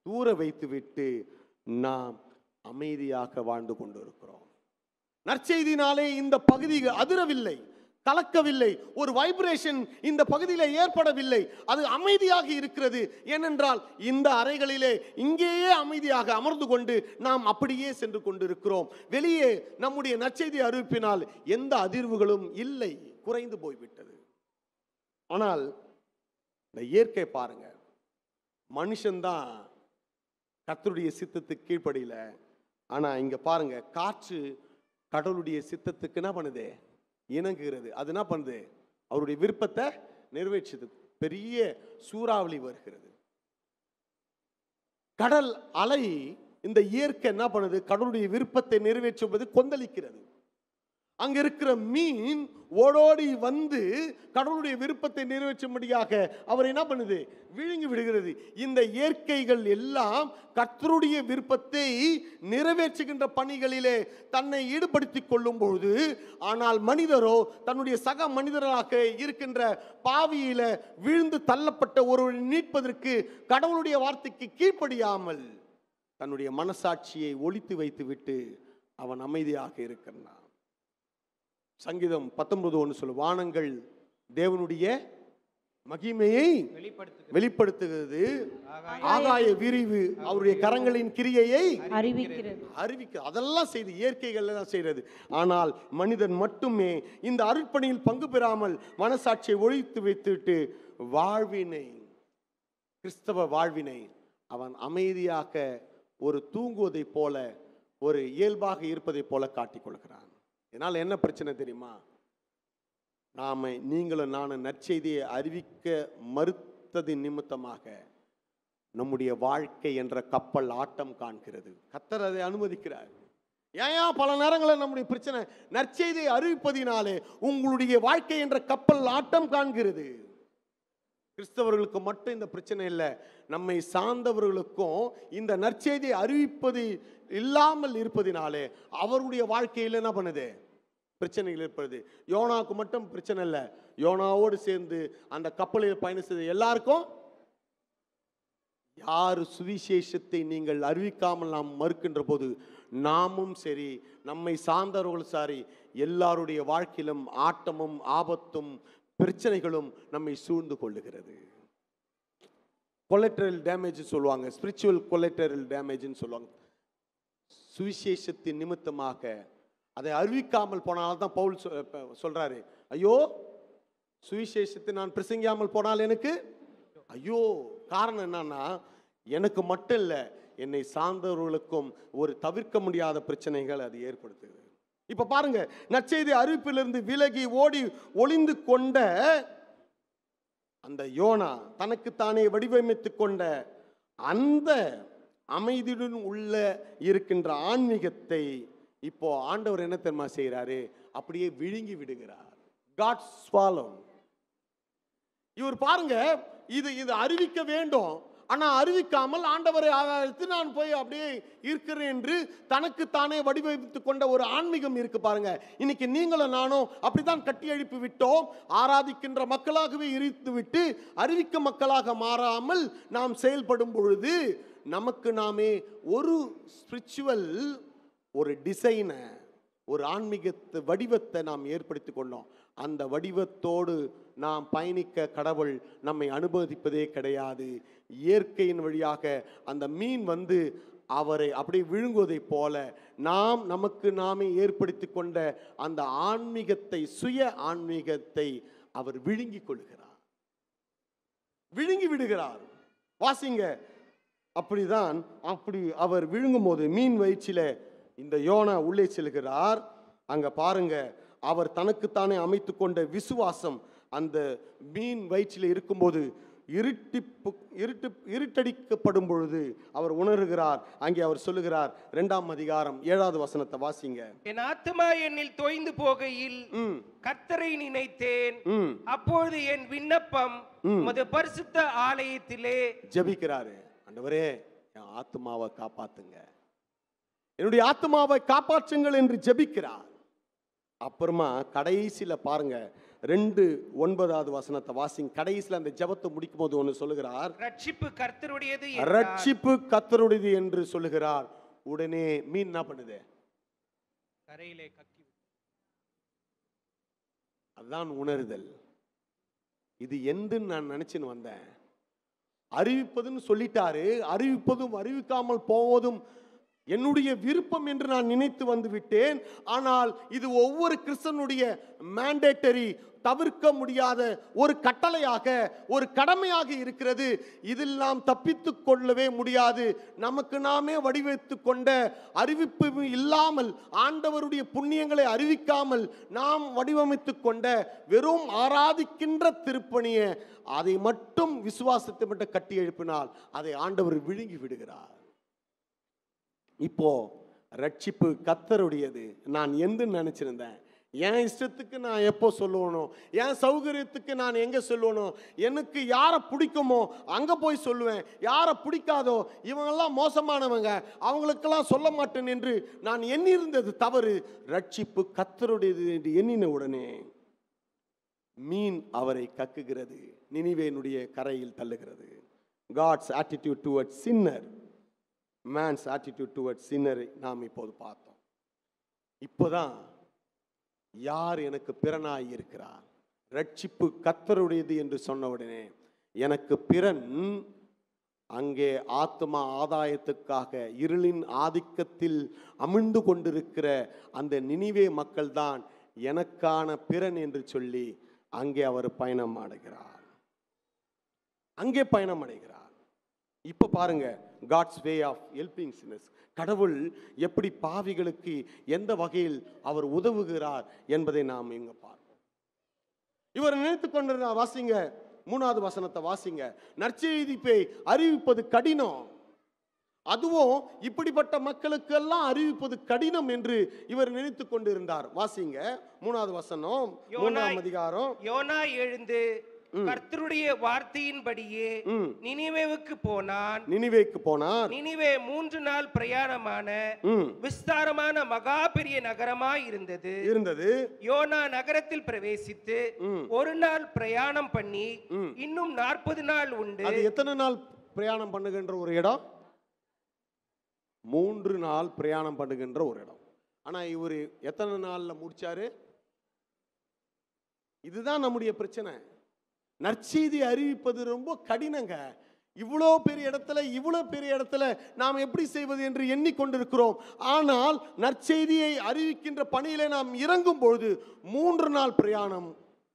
தூர வைத்துவிட்டு நாம் அமைதியாக வாழ்ந்து கொண்டிருக்கிறோம் நற்செய்தினாலே இந்த பகுதி அதிரவில்லை கலக்கவில்லை ஒரு வைப்ரேஷன் இந்த பகுதியில் ஏற்படவில்லை அது அமைதியாக இருக்கிறது ஏனென்றால் இந்த அறைகளிலே இங்கேயே அமைதியாக அமர்ந்து கொண்டு நாம் அப்படியே சென்று கொண்டிருக்கிறோம் வெளியே நம்முடைய நற்செய்தி அறிவிப்பினால் எந்த அதிர்வுகளும் இல்லை குறைந்து போய்விட்டது ஆனால் இந்த இயற்கை பாருங்க மனுஷன்தான் கர்த்தருடைய சித்தத்துக்கு கீழ்ப்படியில ஆனா இங்க பாருங்க காற்று கடவுளுடைய சித்தத்துக்கு என்ன பண்ணுது இணங்குகிறது அது என்ன பண்ணுது அவருடைய விருப்பத்தை நிறைவேற்றுது பெரிய சூறாவளி வருகிறது கடல் அலை இந்த இயற்கை என்ன பண்ணுது கடவுளுடைய விருப்பத்தை நிறைவேற்றுவது கொந்தளிக்கிறது அங்க இருக்கிற மீன் ஓடோடி வந்து கடவுளுடைய விருப்பத்தை நிறைவேற்றும்படியாக அவர் என்ன பண்ணுது விழுங்கி விடுகிறது இந்த இயற்கைகள் எல்லாம் கர்த்தருடைய விருப்பத்தை நிறைவேற்றுகின்ற பணிகளிலே தன்னை ஈடுபடுத்திக் கொள்ளும் பொழுது ஆனால் மனிதரோ தன்னுடைய சக மனிதராக இருக்கின்ற பாவியில விழுந்து தள்ளப்பட்ட ஒருவரை மீட்பதற்கு கடவுளுடைய வார்த்தைக்கு கீழ்ப்படியாமல் தன்னுடைய மனசாட்சியை ஒழித்து வைத்துவிட்டு அவன் அமைதியாக இருக்கிறான் சங்கீதம் பத்தொன்பது ஒன்று சொல்லு வானங்கள் தேவனுடைய மகிமையை வெளிப்படுத்துகிறது வெளிப்படுத்துகிறது ஆகாய விரிவு அவருடைய கரங்களின் கிரியையை அறிவிக்கிறது அறிவிக்க அதெல்லாம் செய்து இயற்கைகள் எல்லாம் செய்கிறது ஆனால் மனிதன் மட்டுமே இந்த அருட்பணியில் பங்கு பெறாமல் மனசாட்சியை ஒழித்து வைத்துவிட்டு வாழ்வினை கிறிஸ்தவ வாழ்வினை அவன் அமைதியாக ஒரு தூங்குவதைப் போல ஒரு இயல்பாக இருப்பதைப் போல காட்டிக் கொள்கிறான் இதனால் என்ன பிரச்சனை தெரியுமா நாம நீங்களும் நானும் நற்செய்தியை அறிவிக்க மறுத்ததின் நிமித்தமாக நம்முடைய வாழ்க்கை என்ற கப்பல் ஆட்டம் காண்கிறது கத்தர் அதை அனுமதிக்கிறார் ஏன் பல நேரங்களில் நம்முடைய பிரச்சனை நற்செய்தியை அறிவிப்பதினாலே உங்களுடைய வாழ்க்கை என்ற கப்பல் ஆட்டம் காண்கிறது கிறிஸ்தவர்களுக்கு மட்டும் இந்த பிரச்சனை இல்லை நம்மை சார்ந்தவர்களுக்கும் இந்த நற்செய்தியை அறிவிப்பது இல்லாமல் இருப்பதினாலே அவருடைய வாழ்க்கையில் என்ன பண்ணுது பிரச்சனைகள் ஏற்படுது யோனாவுக்கு மட்டும் பிரச்சனை இல்லை யோனாவோடு சேர்ந்து அந்த கப்பலில் பயணம் செய்த எல்லாருக்கும் யார் சுவிசேஷத்தை நீங்கள் அறிவிக்காமல் நாம் மறுக்கின்ற போது நாமும் சரி நம்மை சார்ந்தவர்களும் சரி எல்லாருடைய வாழ்க்கையிலும் ஆட்டமும் ஆபத்தும் பிரச்சனைகளும் நம்மை சூழ்ந்து கொள்ளுகிறது கொலெட்டரல் டேமேஜ் சொல்லுவாங்க ஸ்பிரிச்சுவல் கொலெட்டரல் டேமேஜ்னு சொல்லுவாங்க சுவிசேஷத்தின் நிமித்தமாக அதை அறிவிக்காமல் போனால் தான் பவுல் சொ- ப- சொல்றாரு ஐயோ சுவிசேஷத்தை நான் பிரசங்கியாமல் போனால் எனக்கு ஐயோ காரணம் என்னன்னா எனக்கு மட்டும் இல்லை என்னை சார்ந்தவர்களுக்கும் ஒரு தவிர்க்க முடியாத பிரச்சனைகள் அது ஏற்படுத்துது இப்ப பாருங்க நற்செய்தி அறிவிப்பிலிருந்து விலகி ஓடி ஒளிந்து கொண்ட அந்த யோனா தனக்குத்தானே வடிவமைத்துக் கொண்ட அந்த அமைதியுடன் உள்ள இருக்கின்ற ஆன்மீகத்தை இப்போ ஆண்டவர் என்ன தெரியுமா செய்கிறாரு அப்படியே விழுங்கி விடுகிறார் காட் ஸ்வாலோ இவர் பாருங்க இது இது அறிவிக்க வேண்டும் ஆனா அறிவிக்காமல் ஆண்டவரை ஆராய்த்து நான் போய் அப்படியே இருக்கிறேன் என்று தனக்கு தானே வடிவமைத்துக் கொண்ட ஒரு ஆன்மீகம் இருக்கு பாருங்க இன்னைக்கு நீங்களும் நானும் அப்படித்தான் கட்டி எழுப்பி விட்டோம் ஆராதிக்கின்ற மக்களாகவே இருந்து விட்டு அறிவிக்க மக்களாக மாறாமல் நாம் செயல்படும் பொழுது நமக்கு நாமே ஒரு ஸ்பிரிச்சுவல் ஒரு டிசைனை ஒரு ஆன்மீகத்து வடிவத்தை நாம் ஏற்படுத்தி கொண்டோம் அந்த வடிவத்தோடு நாம் பயணிக்க கடவுள் நம்மை அனுமதிப்பதே கிடையாது இயற்கையின் வழியாக அந்த மீன் வந்து அவரை அப்படியே விழுங்குவதைப் போல நாம் நமக்கு நாமே ஏற்படுத்தி கொண்ட அந்த ஆன்மீகத்தை சுய ஆன்மீகத்தை அவர் விழுங்கிக் கொள்கிறார் விழுங்கி விடுகிறார் வாசிங்க அப்படிதான் அப்படி அவர் விழுங்கும் போது மீன் வயிற்றில இந்த யோனா உள்ளே செல்கிறார் அங்க பாருங்க அவர் தனக்குத்தானே அமைத்து கொண்ட விசுவாசம் அந்த மீன் வயிற்றில் இருக்கும்போது இருட்டிப்பு இருட்டு இருட்டடிக்கப்படும் பொழுது அவர் உணர்கிறார் அங்கே அவர் சொல்லுகிறார் இரண்டாம் அதிகாரம் ஏழாவது வசனத்தை வாசிங்க என் ஆத்துமா என்னில் தோய்ந்து போகையில் ம் கர்த்தரை நினைத்தேன் ம் அப்பொழுது என் விண்ணப்பம் உமது பரிசுத்த ஆலயத்திலே ஜெபிக்கிறாரு ஆண்டவரே என் ஆத்மாவை காப்பாத்துங்க என்னுடைய ஆத்மாவை காப்பாற்றுங்கள் என்று ஜெபிக்கிறார் அப்புறமா கடைசியில பாருங்க ரெண்டு ஒன்பதாவது வசனத்தை வாசிங்க கடைசியில அந்த ஜெபத்தை முடிக்கும் போது ஒன்று சொல்லுகிறார் ரட்சிப்பு கர்த்தருடையது என்றார். ரட்சிப்பு கத்தருடையது என்று சொல்லுகிறார் உடனே மீன் என்ன பண்ணுது கரையிலே கக்கி அதுதான் உணருதல் இது என்று நான் நினைச்சுன்னு வந்தேன் அறிவிப்பதுன்னு சொல்லிட்டாரு அறிவிப்பதும் அறிவிக்காமல் போவதும் என்னுடைய விருப்பம் என்று நான் நினைத்து வந்து விட்டேன் ஆனால் இது ஒவ்வொரு கிறிஸ்தனுடைய மேண்டேட்டரி தவிர்க்க முடியாத ஒரு கட்டளையாக ஒரு கடமையாக இருக்கிறது இதில் நாம் தப்பித்து கொள்ளவே முடியாது நமக்கு நாமே வடிவமைத்து கொண்ட அறிவிப்பு இல்லாமல் ஆண்டவருடைய புண்ணியங்களை அறிவிக்காமல் நாம் வடிவமைத்து கொண்ட வெறும் ஆராதிக்கின்ற திருப்பணியை அதை மட்டும் விசுவாசத்தை மட்டும் கட்டி எழுப்பினால் அதை ஆண்டவர் விழுங்கி விடுகிறார் இப்போ ரட்சிப்பு கத்தருடையது நான் எந்த நினைச்சிருந்தேன் என் இஷ்டத்துக்கு நான் எப்போ சொல்லணும் என் சௌகரியத்துக்கு நான் எங்கே சொல்லணும் எனக்கு யாரை பிடிக்குமோ அங்கே போய் சொல்லுவேன் யாரை பிடிக்காதோ இவங்கெல்லாம் மோசமானவங்க அவங்களுக்கெல்லாம் சொல்ல மாட்டேன் என்று நான் எண்ணியிருந்தது தவறு ரட்சிப்பு கத்தருடையது என்று எண்ணின உடனே மீன் அவரை கக்குகிறது நினிவேனுடைய கரையில் தள்ளுகிறது God's attitude towards sinner man's attitude towards சின்னரை நாம் இப்போது பார்த்தோம் இப்போதான் யார் எனக்கு பிறனாய் இருக்கிறார் ரட்சிப்பு கத்தருடையது என்று சொன்ன உடனே எனக்கு பிறன் அங்கே ஆத்மா ஆதாயத்துக்காக இருளின் ஆதிக்கத்தில் அமிழ்ந்து கொண்டிருக்கிற அந்த நினிவே மக்கள்தான் எனக்கான பிறன் என்று சொல்லி அங்கே அவர் பயணம் அடைகிறார் அங்கே பயணம் அடைகிறார் இப்ப பாருங்க God's way of helping sinners கடவுள் எப்படி பாவிகளுக்கு எந்த வகையில் அவர் உதவுகிறார் என்பதை நாம் இங்க பார்ப்போம் இவர் நினைத்து கொண்டிருந்த வாசிங்க மூணாவது வசனத்தை வாசிங்க நற்செய்திப்பை அறிவிப்பது கடினம் அதுவும் இப்படிப்பட்ட மக்களுக்கெல்லாம் அறிவிப்பது கடினம் என்று இவர் நினைத்து கொண்டிருந்தார் வாசிங்க மூணாவது வசனம் மூணாம் அதிகாரம் யோனா எழுந்து கர்த்தருடைய வார்த்தையின்படியே ம். நினிவேவுக்கு போனான் நினிவேக்கு போனார் நினிவே மூன்று நாள் பிரயாணமான ம் விஸ்தாரமான மகா பெரிய நகரமாய் இருந்தது இருந்தது யோனா நகரத்தில் பிரவேசித்து ம். ஒரு நாள் பிரயாணம் பண்ணி ம். இன்னும் நாற்பது நாள் உண்டு அது எத்தனை நாள் பிரயாணம் பண்ணுகின்ற ஒரு இடம் மூன்று நாள் பிரயாணம் பண்ணுகின்ற ஒரு இடம் ஆனா இவர் எத்தனை நாள்ல முடிச்சாரு இதுதான் நம்முடைய பிரச்சனை நற்செய்தி அறிவிப்பது ரொம்ப கடினங்க இவ்வளோ பெரிய இடத்துல இவ்வளோ பெரிய இடத்துல நாம் எப்படி செய்வது என்று எண்ணிக்கொண்டிருக்கிறோம் ஆனால் நற்செய்தியை அறிவிக்கின்ற பணியிலே நாம் இறங்கும் பொழுது மூன்று நாள் பிரயாணம்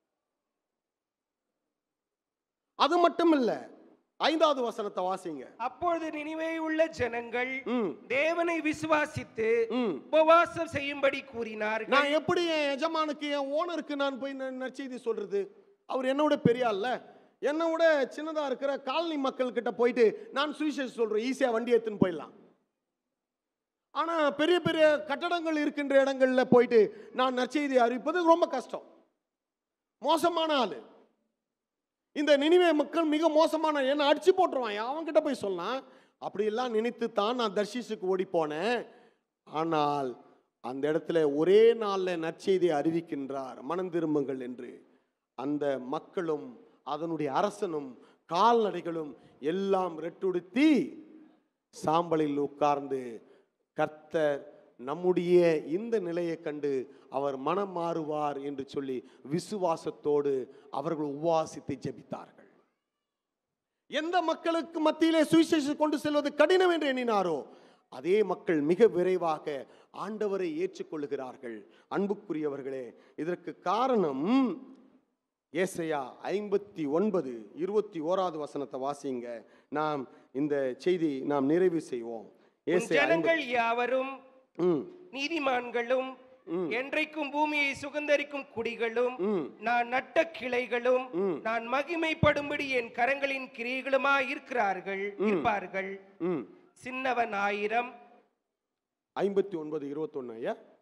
அது மட்டும் இல்ல ஐந்தாவது வசனத்தை வாசிங்க அப்பொழுது நினிவே உள்ள ஜனங்கள் ம் தேவனை விசுவாசித்து ம் உபவாசம் செய்யும்படி கூறினார்கள் நான் எப்படி என் எஜமானுக்கு என் ஓனருக்கு நான் போய் ந- நற்செய்தி சொல்றது அவர் என்னோட பெரிய ஆள்ல என்னை விட சின்னதா இருக்கிற காலனி மக்கள் கிட்ட போயிட்டு நான் சுவிசேஷம் சொல்றேன் ஈஸியா வண்டி எடுத்துன்னு போயிடலாம் ஆனா பெரிய பெரிய கட்டடங்கள் இருக்கின்ற இடங்கள்ல போயிட்டு நான் நற்செய்தி அறிவிப்பது ரொம்ப கஷ்டம் மோசமான ஆளு இந்த நினிவே மக்கள் மிக மோசமான என்ன அடிச்சு போட்டுருவான் அவன்கிட்ட போய் சொல்லலாம் அப்படியெல்லாம் நினைத்து தான் நான் தர்ஷீஸுக்கு ஓடி போனேன் ஆனால் அந்த இடத்துல ஒரே நாளில் நற்செய்தியை அறிவிக்கின்றார் மனம் திரும்புங்கள் என்று அந்த மக்களும் அதனுடைய அரசனும் கால்நடைகளும் எல்லாம் ரெட்டுடுத்தி சாம்பலில் உட்கார்ந்து கர்த்தர் நம்முடைய இந்த நிலையை கண்டு அவர் மனம் மாறுவார் என்று சொல்லி விசுவாசத்தோடு அவர்கள் உபவாசித்து ஜெபித்தார்கள் எந்த மக்களுக்கு மத்தியிலே சுவிசேஷம் கொண்டு செல்வது கடினம் என்று எண்ணினாரோ அதே மக்கள் மிக விரைவாக ஆண்டவரை ஏற்றுக்கொள்ளுகிறார்கள் அன்புக்குரியவர்களே இதற்கு காரணம் ஏசையா ஐம்பத்தி ஒன்பது இருபத்தி ஓராவது வசனத்தை வாசிங்க நாம் இந்த செய்தி நாம் நிறைவு செய்வோம் உன் ஏசையா ஜனங்கள் யாவரும் ம் நீதிமான்களும் என்றைக்கும் பூமியை சுகந்தரிக்கும் குடிகளும் நான் நட்ட கிளைகளும் நான் மகிமைப்படும்படி என் கரங்களின் கிரியைகளுமா இருக்கிறார்கள் இருப்பார்கள் ம் சின்னவன் ஆயிரம் ஐம்பத்தி ஒன்பது இருபத்தொன்னு ஐயா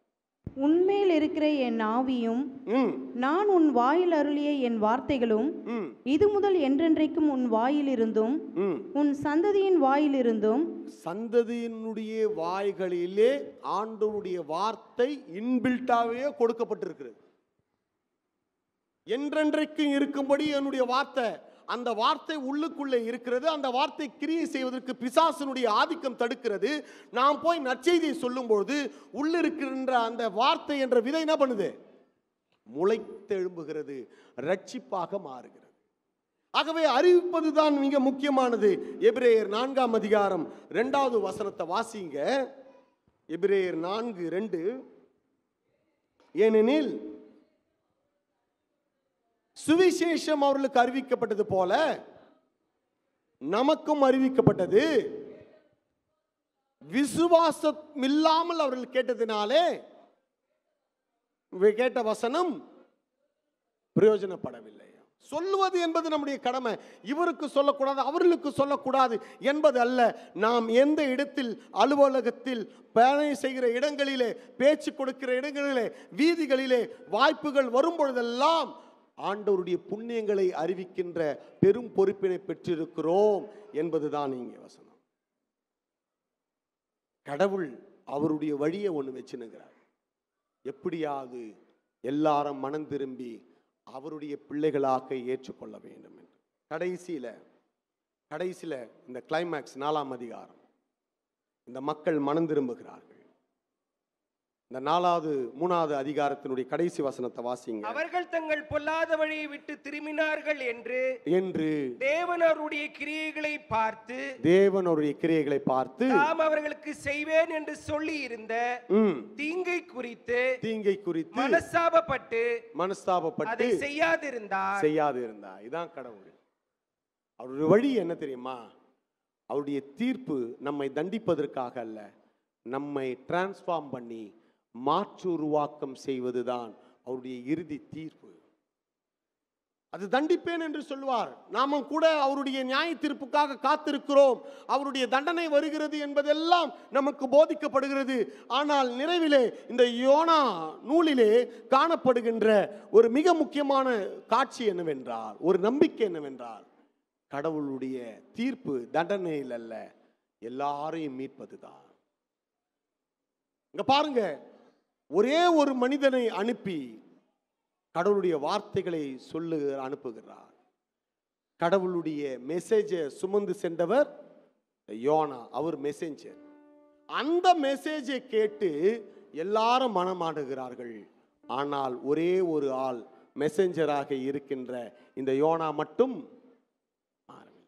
உன்மேல் இருக்கிற என் ஆவியும் ம் நான் உன் வாயில் அருளிய என் வார்த்தைகளும் ம் இது முதல் என்றென்றைக்கும் உன் வாயிலிருந்தும் ம் உன் சந்ததியின் வாயிலிருந்தும் சந்ததியினுடைய வாய்களிலே ஆண்டவருடைய வார்த்தை இன்பில்ட்டாவே கொடுக்கப்பட்டிருக்கிறது என்றென்றைக்கு இருக்கும்படி என்னுடைய வார்த்தை அந்த வார்த்தை உள்ளுக்குள்ளே இருக்கிறது அந்த வார்த்தை கிரியை செய்வதற்கு பிசாசனுடைய ஆதிக்கம் தடுக்கிறது நாம் போய் நற்செய்தியை சொல்லும்பொழுது உள்ளிருக்கின்ற அந்த வார்த்தை என்ற விதை என்ன பண்ணுது முளைத்தெழும்புகிறது ரட்சிப்பாக மாறுகிறது ஆகவே அறிவிப்பது தான் மிக முக்கியமானது எபிரேயர் நான்காம் அதிகாரம் ரெண்டாவது வசனத்தை வாசிங்க எபிரேயர் நான்கு ரெண்டு ஏனெனில் சுவிசேஷம் அவர்களுக்கு அறிவிக்கப்பட்டது போல நமக்கும் அறிவிக்கப்பட்டது விசுவாசம் இல்லாமல் அவர்கள் கேட்டதினாலே இவை கேட்ட வசனம் பிரயோஜனப்படவில்லை சொல்லுவது என்பது நம்முடைய கடமை இவருக்கு சொல்லக்கூடாது அவர்களுக்கு சொல்லக்கூடாது என்பது அல்ல நாம் எந்த இடத்தில் அலுவலகத்தில் பயணம் செய்கிற இடங்களிலே பேச்சு கொடுக்கிற இடங்களிலே வீதிகளிலே வாய்ப்புகள் வரும் பொழுதெல்லாம் ஆண்டவருடைய புண்ணியங்களை அறிவிக்கின்ற பெரும் பொறுப்பினை பெற்றிருக்கிறோம் என்பதுதான் இங்கே வசனம் கடவுள் அவருடைய வழியை ஒன்று வச்சுனுங்கிறார் எப்படியாவது எல்லாரும் மனம் திரும்பி அவருடைய பிள்ளைகளாக ஏற்றுக்கொள்ள வேண்டும் என்று கடைசியில கடைசியில இந்த கிளைமேக்ஸ் நாலாம் அதிகாரம் இந்த மக்கள் மனம் திரும்புகிறார்கள் இந்த நாலாவது மூணாவது அதிகாரத்தினுடைய கடைசி வசனத்தை வாசிங்க அவர்கள் தங்கள் பொல்லாத வழியை விட்டு திரும்பினார்கள் என்று என்று தேவன் அவருடைய கிரியைகளை பார்த்து தேவன் அவருடைய கிரியைகளை பார்த்து தாம் அவர்களுக்கு செய்வேன் என்று சொல்லி இருந்த ம், தீங்கை குறித்து தீங்கை குறித்து மனஸ்தாபப்பட்டு மனஸ்தாபப்பட்டு அதை செய்யாதிருந்தார் செய்யாது இருந்தா இதான் கடவுள் அவருடைய வழி என்ன தெரியுமா அவருடைய தீர்ப்பு நம்மை தண்டிப்பதற்காக அல்ல நம்மை டிரான்ஸ்ஃபார்ம் பண்ணி மாற்று உருவாக்கம் செய்வதுதான் அவருடைய இறுதி தீர்ப்பு அது தண்டிப்பேன் என்று சொல்வார் நாமும் கூட அவருடைய நியாய தீர்ப்புக்காக காத்திருக்கிறோம் அவருடைய தண்டனை வருகிறது என்பதெல்லாம் நமக்கு போதிக்கப்படுகிறது ஆனால் நிறைவிலே இந்த யோனா நூலிலே காணப்படுகின்ற ஒரு மிக முக்கியமான காட்சி என்னவென்றால் ஒரு நம்பிக்கை என்னவென்றால் கடவுளுடைய தீர்ப்பு தண்டனையில் அல்ல எல்லாரையும் மீட்பதுதான் இங்க பாருங்க ஒரே ஒரு மனிதனை அனுப்பி கடவுளுடைய வார்த்தைகளை சொல்லு அனுப்புகிறார் கடவுளுடைய மெசேஜை சுமந்து சென்றவர் யோனா அவர் மெசேஞ்சர் அந்த மெசேஜை கேட்டு எல்லாரும் மனமாடுகிறார்கள் ஆனால் ஒரே ஒரு ஆள் மெசேஞ்சராக இருக்கின்ற இந்த யோனா மட்டும் மாறவில்லை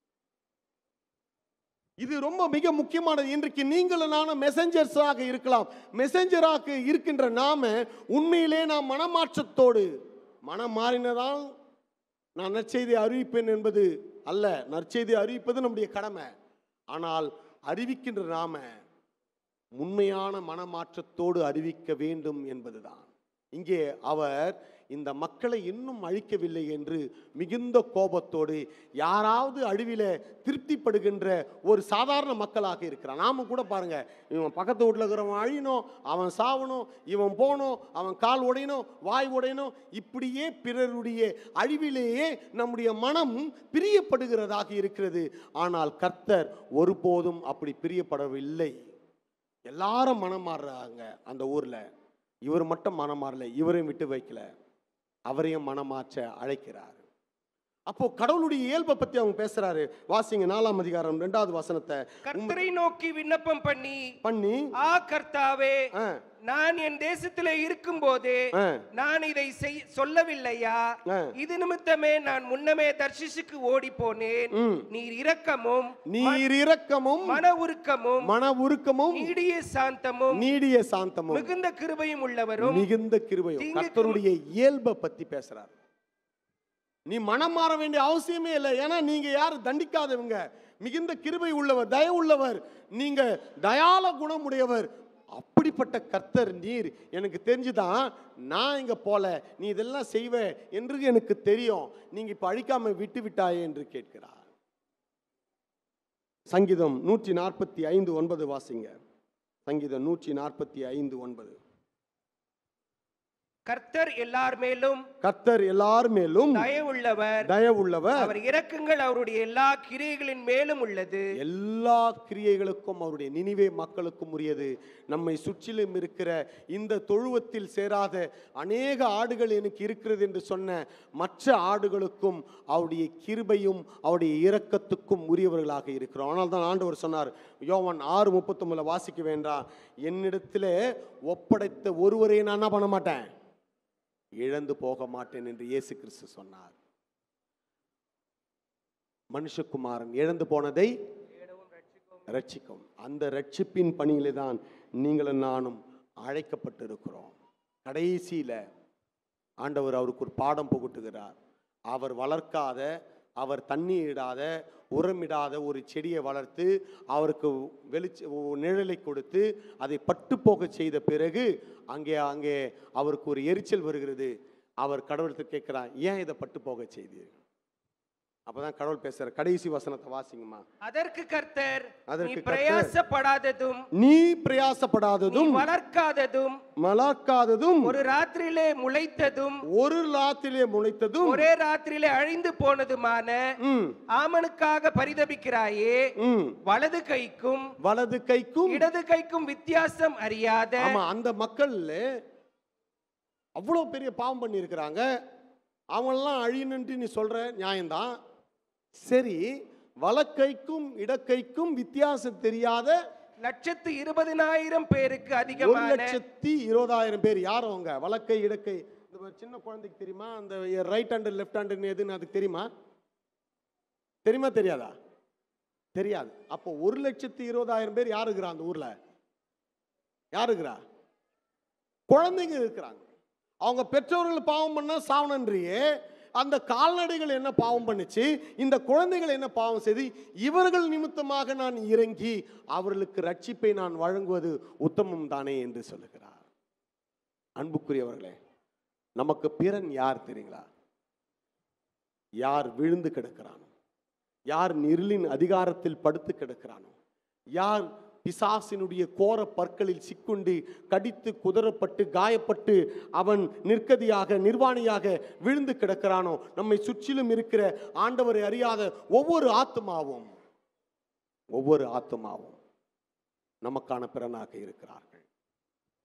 இது ரொம்ப மிக முக்கியமானது இன்றைக்கு நீங்களும் நானும் மெசஞ்சர்ஸாக இருக்கலாம் மெசஞ்சராக இருக்கின்ற நாம உண்மையிலே நாம் மனமாற்றத்தோடு மனம் மாறினதால் நான் நற்செய்தி அறிவிப்பேன் என்பது அல்ல நற்செய்தி அறிவிப்பது நம்முடைய கடமை ஆனால் அறிவிக்கின்ற நாம உண்மையான மனமாற்றத்தோடு அறிவிக்க வேண்டும் என்பதுதான் இங்கே அவர் இந்த மக்களை இன்னும் அழிக்கவில்லை என்று மிகுந்த கோபத்தோடு யாராவது அழிவில திருப்திப்படுகின்ற ஒரு சாதாரண மக்களாக இருக்கிறான் நாம கூட பாருங்க இவன் பக்கத்து வீட்டில் இருக்கிறவன் அழியணும் அவன் சாவணும் இவன் போகணும் அவன் கால் உடையணும் வாய் உடையணும் இப்படியே பிறருடைய அழிவிலேயே நம்முடைய மனம் பிரியப்படுகிறதாக இருக்கிறது ஆனால் கர்த்தர் ஒருபோதும் அப்படி பிரியப்படவில்லை எல்லாரும் மனம் மாறுறாங்க அந்த ஊர்ல இவர் மட்டும் மனம் மாறல இவரையும் விட்டு வைக்கல அவரையும் மனமாற்ற அழைக்கிறார் அப்போ கடவுளுடைய இயல்பை பத்தி அவங்க பேசுறாரு வாசிங்க நாலாம் அதிகாரம் ரெண்டாவது வசனத்தை கர்த்தரை நோக்கி விண்ணப்பம் பண்ணி பண்ணி ஆ கர்த்தாவே ஆ, நான் என் தேசத்திலே இருக்கும்போது ஆ, நான் இதை செய் சொல்லவில்லையா ஆ. இது நிமித்தமே நான் முன்னமே தர்ஷிஷுக்கு ஓடி போனேன் ம். நீர் இரக்கமும் நீர் இரக்கமும் மன உருக்கமும் மன உருக்கமும் நீடிய சாந்தமும் நீடிய சாந்தமும் மிகுந்த கிருபையும் உள்ளவரும் மிகுந்த கிருபையும் தீங்குக்கு கர்த்தருடைய இயல்பை பத்தி பேசுறார் நீ மனம் மாற வேண்டிய அவசியமே இல்லை ஏன்னா நீங்க யாரு தண்டிக்காதவங்க மிகுந்த கிருபை உள்ளவர் தய உள்ளவர் நீங்க தயால குணமுடையவர் அப்படிப்பட்ட கர்த்தர் நீர் எனக்கு தெரிஞ்சுதான் நான் இங்க போல நீ இதெல்லாம் செய்வ என்று எனக்கு தெரியும் நீங்க இப்ப அழிக்காம விட்டு விட்டாயே என்று கேட்கிறார் சங்கீதம் நூற்றி நாற்பத்தி ஐந்து ஒன்பது வாசிங்க சங்கீதம் நூற்றி நாற்பத்தி ஐந்து ஒன்பது கர்த்தர் எல்லார் மேலும் கர்த்தர் எல்லார் மேலும் தயவுள்ளவர் தயவுள்ளவர் அவர் இரக்கங்கள் அவருடைய எல்லா கிரியைகளின் மேலும் உள்ளது எல்லா கிரியைகளுக்கும் அவருடைய நினைவே மக்களுக்கும் உரியது நம்மை சுற்றிலும் இருக்கிற இந்த தொழுவத்தில் சேராத அநேக ஆடுகள் எனக்கு இருக்கிறது என்று சொன்ன மற்ற ஆடுகளுக்கும் அவருடைய கிருபையும் அவருடைய இரக்கத்துக்கும் உரியவர்களாக இருக்கிறோம் ஆனால் தான் ஆண்டவர் சொன்னார் யோவான் ஆறு முப்பத்தொம்பதுல வாசிக்க வேண்டாம் என்னிடத்தில் ஒப்படைத்த ஒருவரை நான் என்ன பண்ண மாட்டேன் இழந்து போக மாட்டேன் என்று இயேசு கிறிஸ்து சொன்னார் மனுஷகுமாரன் இழந்து போனதை ரட்சிக்கும் அந்த ரட்சிப்பின் பணியிலே தான் நீங்களும் நானும் அழைக்கப்பட்டிருக்கிறோம் கடைசியில ஆண்டவர் அவருக்கு ஒரு பாடம் புகட்டுகிறார் அவர் வளர்க்காத அவர் தண்ணி இடாத உரமிடாத ஒரு செடியை வளர்த்து அவருக்கு வெளிச்ச நிழலை கொடுத்து அதை பட்டு போக செய்த பிறகு அங்கே அங்கே அவருக்கு ஒரு எரிச்சல் வருகிறது அவர் கடவுளுக்கு கேட்கிறார் ஏன் இதை பட்டு போக செய்தீர் அப்பதான் கடவுள் பேசுற கடைசி வசனத்தை வாசிங்கம்மா அதற்கு கர்த்தர் அதற்கு நீ கர்த்தர், பிரயாசப்படாததும் நீ நீ பிரயாசப்படாததும் வளர்க்காததும் மலாக்காததும் ஒரு ராத்திரியிலே முளைத்ததும் ஒரு லாத்திலே முளைத்ததும் ஒரே ராத்திரியிலே அழிந்து போனதுமான ம், ஆமனுக்காக பரிதபிக்கிறாயே ம். வலது கைக்கும் வலது கைக்கும் இடது கைக்கும் வித்தியாசம் அறியாத ஆமா அந்த மக்கள்ல அவ்வளவு பெரிய பாவம் பண்ணியிருக்கிறாங்க அவங்கெல்லாம் அழியணுன்ட்டு நீ சொல்ற நியாயம்தான் சரி வலக்கைக்கும் இடக்கைக்கும் வித்தியாசம் தெரியாத லட்சத்து இருபதினாயிரம் பேருக்கு ஒரு அதிகமான லட்சத்தி இருபதாயிரம் பேர் யார் அவங்க வலக்கை இடக்கை இந்த ஒரு சின்ன குழந்தைக்கு தெரியுமா அந்த ரைட் ஹேண்டு லெஃப்ட் ஹேண்டுன்னு எதுன்னு அதுக்கு தெரியுமா தெரியுமா தெரியாதா தெரியாது அப்போ ஒரு லட்சத்தி இருபதாயிரம் பேர் யார் இருக்கிறா அந்த ஊர்ல யார் இருக்கிறா குழந்தைங்க இருக்கிறாங்க அவங்க பெற்றோர்கள் பாவம் பண்ணா சாவனன்றியே அந்த கால்நடைகள் என்ன பாவம் பண்ணுச்சு இந்த குழந்தைகள் என்ன பாவம் செய்து இவர்கள் நிமித்தமாக நான் இறங்கி அவர்களுக்கு ரட்சிப்பை நான் வழங்குவது உத்தமம் தானே என்று சொல்லுகிறார் அன்புக்குரியவர்களே நமக்கு பிறன் யார் தெரியுங்களா யார் விழுந்து கிடக்கிறானோ யார் இருளின் அதிகாரத்தில் படுத்து கிடக்கிறானோ யார் பிசாசினுடைய கோர பற்களில் சிக்குண்டு கடித்து குதறப்பட்டு காயப்பட்டு அவன் நிற்கதியாக நிர்வாணியாக விழுந்து கிடக்கிறானோ நம்மை சுற்றிலும் இருக்கிற ஆண்டவரை அறியாத ஒவ்வொரு ஆத்மாவும் ஒவ்வொரு ஆத்மாவும் நமக்கான பிறனாக இருக்கிறார்கள்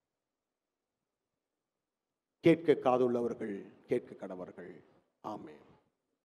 கேட்க காதுள்ளவர்கள் கேட்க கடவர்கள் ஆமென்